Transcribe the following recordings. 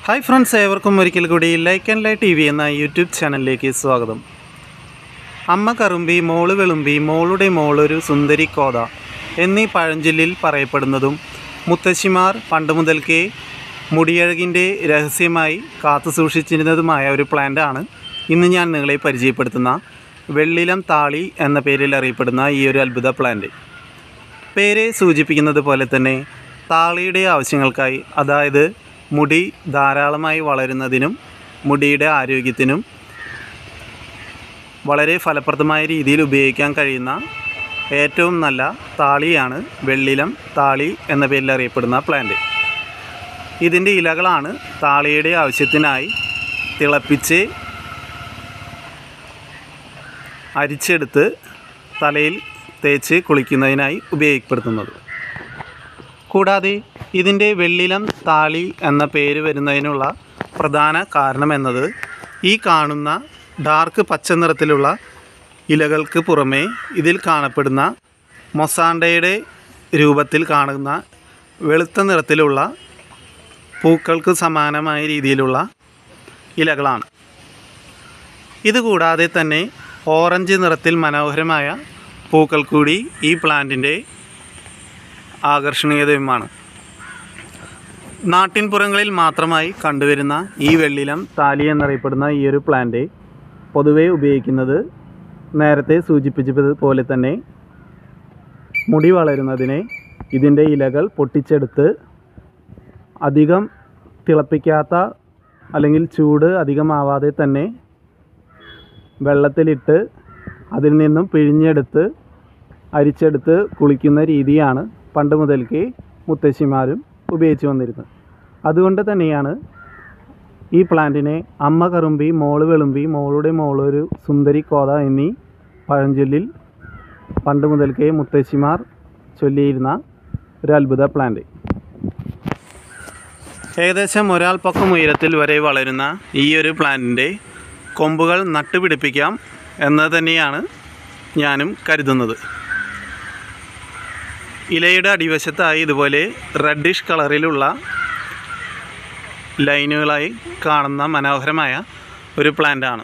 hi friends ഏവർക്കും ഒരിക്കൽ കൂടി like and light T V എന്ന യൂട്യൂബ് ചാനലിലേക്ക് സ്വാഗതം അമ്മ കറുമ്പി മോള് വെളുമ്പി മോളുടെ മോളൊരു സുന്ദരി കോത എന്നീ പഴഞ്ചൊല്ലിൽ പറയപ്പെടുന്നതും മുത്തശ്ശിമാർ പണ്ട് മുതൽക്കേ മുടിയഴകിൻ്റെ രഹസ്യമായി കാത്തു സൂക്ഷിച്ചിരുന്നതുമായ ഒരു പ്ലാന്റാണ് ഇന്ന് ഞാൻ നിങ്ങളെ പരിചയപ്പെടുത്തുന്ന വെള്ളിലം താളി എന്ന പേരിൽ അറിയപ്പെടുന്ന ഈ ഒരു അത്ഭുത പ്ലാന്റ് പേരെ സൂചിപ്പിക്കുന്നത് പോലെ തന്നെ താളിയുടെ ആവശ്യങ്ങൾക്കായി അതായത് മുടി ധാരാളമായി വളരുന്നതിനും മുടിയുടെ ആരോഗ്യത്തിനും വളരെ ഫലപ്രദമായ രീതിയിൽ ഉപയോഗിക്കാൻ കഴിയുന്ന ഏറ്റവും നല്ല താളിയാണ് വെള്ളിലം താളി എന്ന പേരിൽ അറിയപ്പെടുന്ന പ്ലാന്റ് ഇതിൻ്റെ ഇലകളാണ് താളിയുടെ ആവശ്യത്തിനായി തിളപ്പിച്ച് അരിച്ചെടുത്ത് തലയിൽ തേച്ച് കുളിക്കുന്നതിനായി ഉപയോഗപ്പെടുത്തുന്നത് കൂടാതെ ഇതിൻ്റെ വെള്ളിലം താളി എന്ന പേര് വരുന്നതിനുള്ള പ്രധാന കാരണം എന്നത് ഈ കാണുന്ന ഡാർക്ക് പച്ച നിറത്തിലുള്ള ഇലകൾക്ക് പുറമേ ഇതിൽ കാണപ്പെടുന്ന മൊസാണ്ടയുടെ രൂപത്തിൽ കാണുന്ന വെളുത്ത നിറത്തിലുള്ള പൂക്കൾക്ക് സമാനമായ രീതിയിലുള്ള ഇലകളാണ് ഇതുകൂടാതെ തന്നെ ഓറഞ്ച് നിറത്തിൽ മനോഹരമായ പൂക്കൾ കൂടി ഈ പ്ലാന്റിൻ്റെ ആകർഷണീയതയുമാണ് നാട്ടിൻപുറങ്ങളിൽ മാത്രമായി കണ്ടുവരുന്ന ഈ വെള്ളിലം താലി എന്നറിയപ്പെടുന്ന ഈ ഒരു പ്ലാന്റ് പൊതുവെ ഉപയോഗിക്കുന്നത് നേരത്തെ സൂചിപ്പിച്ചതുപോലെ തന്നെ മുടി വളരുന്നതിനെ ഇതിൻ്റെ ഇലകൾ പൊട്ടിച്ചെടുത്ത് അധികം തിളപ്പിക്കാത്ത അല്ലെങ്കിൽ ചൂട് അധികമാവാതെ തന്നെ വെള്ളത്തിലിട്ട് അതിൽ നിന്നും പിഴിഞ്ഞെടുത്ത് അരിച്ചെടുത്ത് കുളിക്കുന്ന രീതിയാണ് പണ്ട് മുതൽക്കേ മുത്തശ്ശിമാരും ഉപയോഗിച്ചു വന്നിരുന്നത് അതുകൊണ്ട് തന്നെയാണ് ഈ പ്ലാന്റിനെ അമ്മ കറുമ്പി മോള് വെളുമ്പി മോളുടെ മോളൊരു സുന്ദരി കോത എന്നീ പഴഞ്ചൊല്ലിൽ പണ്ട് മുതൽക്കേ മുത്തശ്ശിമാർ ചൊല്ലിയിരുന്ന ഒരു അത്ഭുത പ്ലാന്റ് ഏകദേശം ഒരാൾ പക്കം ഉയരത്തിൽ വരെ വളരുന്ന ഈ ഒരു പ്ലാന്റിൻ്റെ കൊമ്പുകൾ നട്ടുപിടിപ്പിക്കാം എന്ന് തന്നെയാണ് ഞാനും കരുതുന്നത് ഇലയുടെ അടിവശത്തായി ഇതുപോലെ റെഡിഷ് കളറിലുള്ള ലൈനുകളായി കാണുന്ന മനോഹരമായ ഒരു പ്ലാന്റാണ്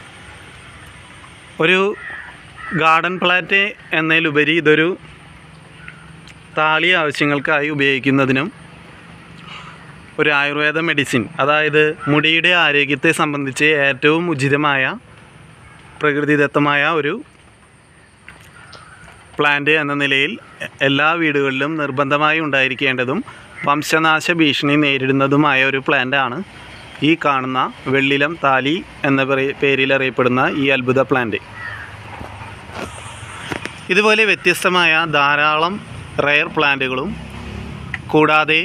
ഒരു ഗാർഡൻ പ്ലാന്റ് എന്നതിലുപരി ഇതൊരു താളി ആവശ്യങ്ങൾക്കായി ഉപയോഗിക്കുന്നതിനും ഒരു ആയുർവേദ മെഡിസിൻ അതായത് മുടിയുടെ ആരോഗ്യത്തെ സംബന്ധിച്ച് ഏറ്റവും ഉചിതമായ പ്രകൃതിദത്തമായ ഒരു പ്ലാന്റ് എന്ന നിലയിൽ എല്ലാ വീടുകളിലും നിർബന്ധമായി ഉണ്ടായിരിക്കേണ്ടതും വംശനാശ ഭീഷണി നേരിടുന്നതുമായ ഒരു പ്ലാന്റാണ് ഈ കാണുന്ന വെള്ളിലം താലി എന്ന പറയ- പേരിൽ അറിയപ്പെടുന്ന ഈ അത്ഭുത പ്ലാന്റ് ഇതുപോലെ വ്യത്യസ്തമായ ധാരാളം റെയർ പ്ലാന്റുകളും കൂടാതെ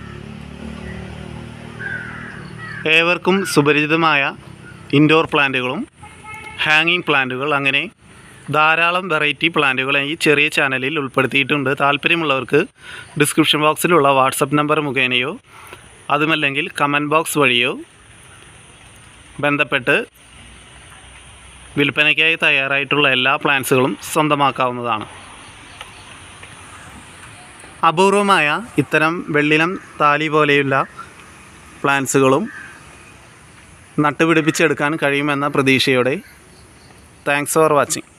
ഏവർക്കും സുപരിചിതമായ ഇൻഡോർ പ്ലാന്റുകളും ഹാങ്ങിങ് പ്ലാന്റുകൾ അങ്ങനെ ധാരാളം വെറൈറ്റി പ്ലാന്റുകൾ ഈ ചെറിയ ചാനലിൽ ഉൾപ്പെടുത്തിയിട്ടുണ്ട് താല്പര്യമുള്ളവർക്ക് ഡിസ്ക്രിപ്ഷൻ ബോക്സിലുള്ള വാട്സപ്പ് നമ്പർ മുഖേനയോ അതുമല്ലെങ്കിൽ കമൻറ്റ് ബോക്സ് വഴിയോ ബന്ധപ്പെട്ട് വിൽപ്പനയ്ക്കായി തയ്യാറായിട്ടുള്ള എല്ലാ പ്ലാന്റ്സുകളും സ്വന്തമാക്കാവുന്നതാണ് അപൂർവമായ ഇത്തരം വെള്ളിലം താലി പോലെയുള്ള പ്ലാന്റ്സുകളും നട്ടുപിടിപ്പിച്ചെടുക്കാൻ കഴിയുമെന്ന പ്രതീക്ഷയോടെ താങ്ക്സ് ഫോർ വാച്ചിങ്